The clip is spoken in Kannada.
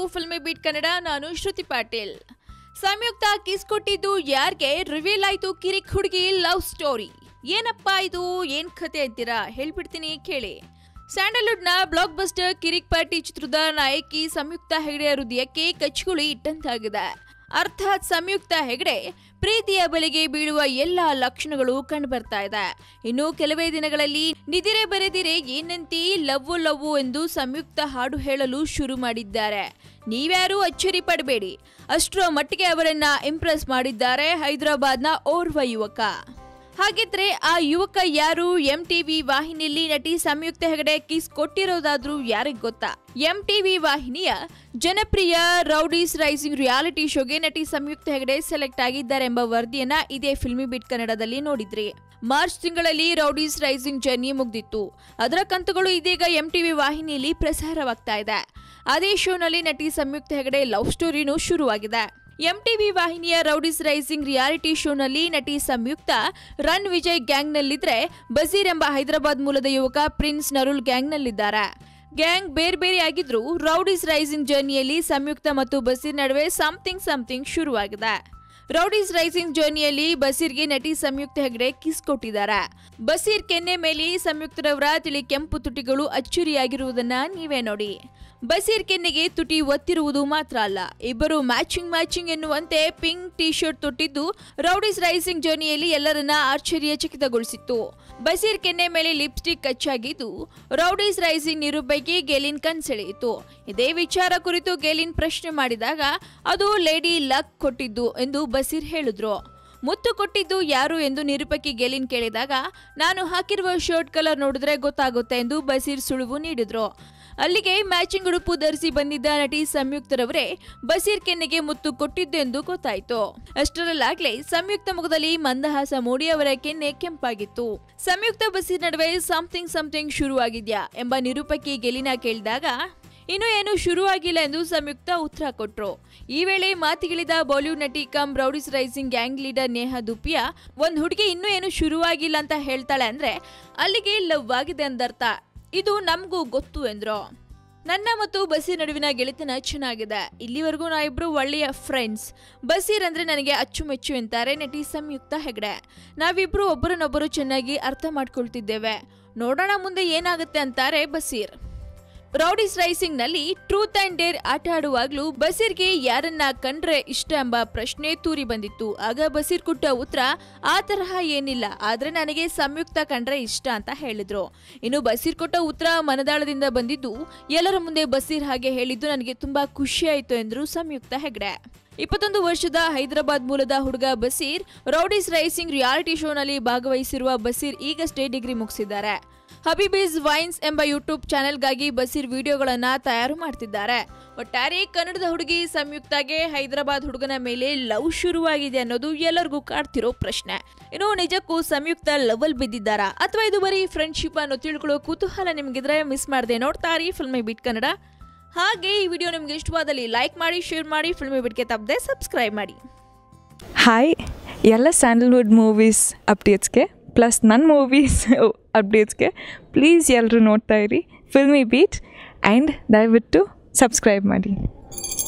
ಫಿಲ್ಮಿ ಬೀಟ್ ಕನ್ನಡ ನಾನು ಶ್ರುತಿ ಪಾಟೀಲ್ ಸಂಯುಕ್ತ ಕಿಸ್ ಕೊಟ್ಟಿದ್ದು ಯಾರ್ಗೆ ರಿವೀಲ್ ಆಯ್ತು ಕಿರಿಕ್ ಹುಡುಗಿ ಲವ್ ಸ್ಟೋರಿ ಏನಪ್ಪಾ ಇದು ಏನ್ ಕತೆ ಅಂತೀರಾ ಹೇಳ್ಬಿಡ್ತೀನಿ ಕೇಳಿ ಸ್ಯಾಂಡಲ್ವುಡ್ನ ಬ್ಲಾಕ್ ಬಸ್ಟರ್ ಕಿರಿಕ್ ಪಾರ್ಟಿ ಚಿತ್ರದ ನಾಯಕಿ ಸಂಯುಕ್ತ ಹೆಗಡೆಯ ಹೃದಯಕ್ಕೆ ಕಚ್ಗುಳಿ ಇಟ್ಟಂತಾಗಿದೆ ಅರ್ಥಾತ್ ಸಂಯುಕ್ತ ಹೆಗಡೆ ಪ್ರೀತಿಯ ಬಲೆಗೆ ಬೀಳುವ ಎಲ್ಲ ಲಕ್ಷಣಗಳು ಕಂಡುಬರ್ತಾ ಇದೆ ಇನ್ನು ಕೆಲವೇ ದಿನಗಳಲ್ಲಿ ನಿದಿರೆ ಬರೆದಿರೆ ಏನಂತಿ ಲವ್ವು ಲವ್ವು ಎಂದು ಸಂಯುಕ್ತ ಹಾಡು ಹೇಳಲು ಶುರು ಮಾಡಿದ್ದಾರೆ ನೀವ್ಯಾರೂ ಅಚ್ಚರಿ ಪಡಬೇಡಿ ಅಷ್ಟರ ಮಟ್ಟಿಗೆ ಅವರನ್ನ ಇಂಪ್ರೆಸ್ ಮಾಡಿದ್ದಾರೆ ಹೈದರಾಬಾದ್ನ ಓರ್ವ ಯುವಕ ಹಾಗಿದ್ರೆ ಆ ಯುವಕ ಯಾರು ಎಂ ಟಿವಿ ವಾಹಿನಿಯಲ್ಲಿ ನಟಿ ಸಂಯುಕ್ತ ಹೆಗಡೆ ಕಿಸ್ ಕೊಟ್ಟಿರೋದಾದ್ರೂ ಯಾರಿಗ್ ಗೊತ್ತಾ ಎಂ ಟಿವಿ ವಾಹಿನಿಯ ಜನಪ್ರಿಯ ರೌಡೀಸ್ ರೈಸಿಂಗ್ ರಿಯಾಲಿಟಿ ಶೋಗೆ ನಟಿ ಸಂಯುಕ್ತ ಹೆಗಡೆ ಸೆಲೆಕ್ಟ್ ಆಗಿದ್ದಾರೆ ಎಂಬ ವರದಿಯನ್ನ ಇದೇ ಫಿಲ್ಮಿ ಬಿಟ್ ಕನ್ನಡದಲ್ಲಿ ನೋಡಿದ್ರಿ ಮಾರ್ಚ್ ತಿಂಗಳಲ್ಲಿ ರೌಡೀಸ್ ರೈಸಿಂಗ್ ಜರ್ನಿ ಮುಗ್ದಿತ್ತು ಅದರ ಕಂತುಗಳು ಇದೀಗ ಎಂ ಟಿವಿ ವಾಹಿನಿಯಲ್ಲಿ ಪ್ರಸಾರವಾಗ್ತಾ ಇದೆ ಅದೇ ಶೋನಲ್ಲಿ ನಟಿ ಸಂಯುಕ್ತ ಹೆಗಡೆ ಲವ್ ಸ್ಟೋರಿನೂ ಶುರುವಾಗಿದೆ ಎಂಟಿವಿ ವಾಹಿನಿಯ ರೌಡೀಸ್ ರೈಸಿಂಗ್ ರಿಯಾಲಿಟಿ ಶೋನಲ್ಲಿ ನಟಿ ಸಂಯುಕ್ತ ರನ್ ವಿಜಯ್ ಗ್ಯಾಂಗ್ನಲ್ಲಿದ್ರೆ ಬಜೀರ್ ಎಂಬ ಹೈದರಾಬಾದ್ ಮೂಲದ ಯುವಕ ಪ್ರಿನ್ಸ್ ನರುಲ್ ಗ್ಯಾಂಗ್ನಲ್ಲಿದ್ದಾರೆ ಗ್ಯಾಂಗ್ ಬೇರೆ ಬೇರೆ ಆಗಿದ್ರು ರೌಡೀಸ್ ರೈಸಿಂಗ್ ಜರ್ನಿಯಲ್ಲಿ ಸಂಯುಕ್ತ ಮತ್ತು ಬಸೀರ್ ನಡುವೆ ಸಮಥಿಂಗ್ ಸಮಥಿಂಗ್ ಶುರುವಾಗಿದೆ ರೌಡೀಸ್ ರೈಸಿಂಗ್ ಜರ್ನಿಯಲ್ಲಿ ಬಸೀರ್ಗೆ ನಟಿ ಸಂಯುಕ್ತ ಹೆಗಡೆ ಕಿಸ್ ಕೊಟ್ಟಿದ್ದಾರೆ ಬಸೀರ್ ಕೆನ್ನೆ ಮೇಲೆ ಸಂಯುಕ್ತರವರ ತಿಳಿ ಕೆಂಪು ತುಟಿಗಳು ಅಚ್ಚರಿಯಾಗಿರುವುದನ್ನ ನೀವೇ ನೋಡಿ ಬಸೀರ್ ಕೆನ್ನೆಗೆ ತುಟಿ ಒತ್ತಿರುವುದು ಮಾತ್ರ ಅಲ್ಲ ಇಬ್ಬರು ಮ್ಯಾಚಿಂಗ್ ಮ್ಯಾಚಿಂಗ್ ಎನ್ನುವಂತೆ ಪಿಂಕ್ ಟಿ ಶರ್ಟ್ ತೊಟ್ಟಿದ್ದು ರೌಡೀಸ್ ರೈಸಿಂಗ್ ಜರ್ನಿಯಲ್ಲಿ ಎಲ್ಲರನ್ನ ಆಶ್ಚರ್ಯಚಕಿತಗೊಳಿಸಿತ್ತು ಬಸೀರ್ ಕೆನ್ನೆ ಮೇಲೆ ಲಿಪ್ಸ್ಟಿಕ್ ಕಚ್ಚಾಗಿದ್ದು ರೌಡೀಸ್ ರೈಸಿಂಗ್ ನಿರೂಪಕಿ ಗೆಲಿನ್ ಕಣ್ಸೆಳೆಯಿತು ಇದೇ ವಿಚಾರ ಕುರಿತು ಗೆಲಿನ್ ಪ್ರಶ್ನೆ ಮಾಡಿದಾಗ ಅದು ಲೇಡಿ ಲಕ್ ಕೊಟ್ಟಿದ್ದು ಎಂದು ಬಸೀರ್ ಹೇಳಿದ್ರು ಮುತ್ತು ಕೊಟ್ಟಿದ್ದು ಯಾರು ಎಂದು ನಿರೂಪಕಿ ಗೆಲಿನ್ ಕೇಳಿದಾಗ ನಾನು ಹಾಕಿರುವ ಶರ್ಟ್ ಕಲರ್ ನೋಡಿದ್ರೆ ಗೊತ್ತಾಗುತ್ತೆ ಎಂದು ಬಸೀರ್ ಸುಳುವು ನೀಡಿದ್ರು ಅಲ್ಲಿಗೆ ಮ್ಯಾಚಿಂಗ್ ಉಡುಪು ಧರಿಸಿ ಬಂದಿದ್ದ ನಟಿ ಸಂಯುಕ್ತರವರೇ ಬಸೀರ್ ಕೆನ್ನೆಗೆ ಮುತ್ತು ಕೊಟ್ಟಿದ್ದು ಎಂದು ಗೊತ್ತಾಯ್ತು ಅಷ್ಟರಲ್ಲಾಗ್ಲೇ ಸಂಯುಕ್ತ ಮುಖದಲ್ಲಿ ಮಂದಹಾಸ ಮೂಡಿ ಅವರ ಕೆನ್ನೆ ಕೆಂಪಾಗಿತ್ತು ಸಂಯುಕ್ತ ಬಸೀರ್ ನಡುವೆ ಸಮಥಿಂಗ್ ಸಮಥಿಂಗ್ ಶುರುವಾಗಿದ್ಯಾ ಎಂಬ ನಿರೂಪಕಿ ಗೆಲಿನ ಕೇಳಿದಾಗ ಇನ್ನು ಏನು ಶುರುವಾಗಿಲ್ಲ ಎಂದು ಸಂಯುಕ್ತ ಉತ್ತರ ಕೊಟ್ರು ಈ ವೇಳೆ ಮಾತಿಗಿಳಿದ ಬಾಲಿವುಡ್ ನಟಿ cum Roadies Rising gang leader Neha Dhupia ಒಂದ್ ಹುಡುಗಿ ಇನ್ನೂ ಏನು ಶುರುವಾಗಿಲ್ಲ ಅಂತ ಹೇಳ್ತಾಳೆ ಅಂದ್ರೆ ಅಲ್ಲಿಗೆ ಲವ್ ಆಗಿದೆ ಅಂದರ್ಥ ಇದು ನಮಗೂ ಗೊತ್ತು ಎಂದ್ರು ನನ್ನ ಮತ್ತು ಬಸೀರ್ ನಡುವಿನ ಗೆಳೆತನ ಚೆನ್ನಾಗಿದೆ ಇಲ್ಲಿವರೆಗೂ ನಾವಿಬ್ರು ಒಳ್ಳೆಯ ಫ್ರೆಂಡ್ಸ್ ಬಸೀರ್ ಅಂದ್ರೆ ನನಗೆ ಅಚ್ಚುಮೆಚ್ಚು ಎಂತಾರೆ ನಟಿ ಸಂಯುಕ್ತ ಹೆಗಡೆ ನಾವಿಬ್ರು ಒಬ್ಬರನ್ನೊಬ್ಬರು ಚೆನ್ನಾಗಿ ಅರ್ಥ ಮಾಡ್ಕೊಳ್ತಿದ್ದೇವೆ ನೋಡೋಣ ಮುಂದೆ ಏನಾಗುತ್ತೆ ಅಂತಾರೆ ಬಸೀರ್ ರೌಡಿಸ್ ರೈಸಿಂಗ್ ನಲ್ಲಿ ಟ್ರೂತ್ ಅಂಡ್ ಡೇರ್ ಆಟ ಆಡುವಾಗ್ಲೂ ಬಸೀರ್ಗೆ ಯಾರನ್ನ ಕಂಡ್ರೆ ಇಷ್ಟ ಎಂಬ ಪ್ರಶ್ನೆ ತೂರಿ ಬಂದಿತ್ತು ಆಗ ಬಸೀರ್ ಕೊಟ್ಟ ಉತ್ತರ ಆ ತರಹ ಏನಿಲ್ಲ ಆದ್ರೆ ನನಗೆ ಸಂಯುಕ್ತ ಕಂಡ್ರೆ ಇಷ್ಟ ಅಂತ ಹೇಳಿದ್ರು ಇನ್ನು ಬಸೀರ್ ಕೊಟ್ಟ ಉತ್ತರ ಮನದಾಳದಿಂದ ಬಂದಿದ್ದು ಎಲ್ಲರ ಮುಂದೆ ಬಸೀರ್ ಹಾಗೆ ಹೇಳಿದ್ದು ನನಗೆ ತುಂಬಾ ಖುಷಿ ಆಯ್ತು ಎಂದ್ರು ಸಂಯುಕ್ತ ಹೆಗ್ಡೆ ಇಪ್ಪತ್ತೊಂದು ವರ್ಷದ ಹೈದರಾಬಾದ್ ಮೂಲದ ಹುಡುಗ ಬಸೀರ್ ರೌಡಿಸ್ ರೈಸಿಂಗ್ ರಿಯಾಲಿಟಿ ಶೋನಲ್ಲಿ ಭಾಗವಹಿಸಿರುವ ಬಸೀರ್ ಈಗಷ್ಟೇ ಡಿಗ್ರಿ ಮುಗಿಸಿದ್ದಾರೆ ಹಬಿಬೀಸ್ ವೈನ್ಸ್ ಎಂಬ ಯೂಟ್ಯೂಬ್ ಚಾನೆಲ್ಗಾಗಿ ಬಸೀರ್ ವಿಡಿಯೋಗಳನ್ನ ತಯಾರು ಮಾಡ್ತಿದ್ದಾರೆ ಒಟ್ಟಾರೆ ಕನ್ನಡದ ಹುಡುಗಿ ಸಂಯುಕ್ತಾಗೆ ಹೈದರಾಬಾದ್ ಹುಡುಗನ ಮೇಲೆ ಲವ್ ಶುರುವಾಗಿದೆ ಅನ್ನೋದು ಎಲ್ಲರಿಗೂ ಕಾಡ್ತಿರೋ ಪ್ರಶ್ನೆ ಇನ್ನು ನಿಜಕ್ಕೂ ಸಂಯುಕ್ತ ಲವಲ್ ಬಿದ್ದಿದ್ದಾರಾ ಅಥವಾ ಇದು ಬರೀ ಫ್ರೆಂಡ್ಶಿಪ್ ಅನ್ನೋ ತಿಳ್ಕೊಳ್ಳೋ ಕುತೂಹಲ ನಿಮ್ಗಿದ್ರೆ ಮಿಸ್ ಮಾಡದೆ ನೋಡ್ತಾರಿ ಫಿಲ್ಮಿ ಬಿಟ್ ಕನ್ನಡ ಹಾಗೆ ಈ ವಿಡಿಯೋ ನಿಮ್ಗೆ ಇಷ್ಟವಾದಲ್ಲಿ ಲೈಕ್ ಮಾಡಿ ಶೇರ್ ಮಾಡಿ ಫಿಲ್ಮಿ ಬಿಟ್ಗೆ ತಪ್ಪದೆ ಸಬ್ಸ್ಕ್ರೈಬ್ ಮಾಡಿ ಹಾಯ್ ಎಲ್ಲ ಸ್ಯಾಂಡಲ್ವುಡ್ ಮೂವೀಸ್ ಅಪ್ಡೇಟ್ಸ್ಗೆ ಪ್ಲಸ್ ನನ್ನ ಮೂವೀಸ್ ಅಪ್ಡೇಟ್ಸ್ಗೆ ಪ್ಲೀಸ್ ಎಲ್ಲರೂ ನೋಡ್ತಾ ಇರಿ ಫಿಲ್ಮಿ ಬೀಟ್ ಆ್ಯಂಡ್ ದಯವಿಟ್ಟು ಸಬ್ಸ್ಕ್ರೈಬ್ ಮಾಡಿ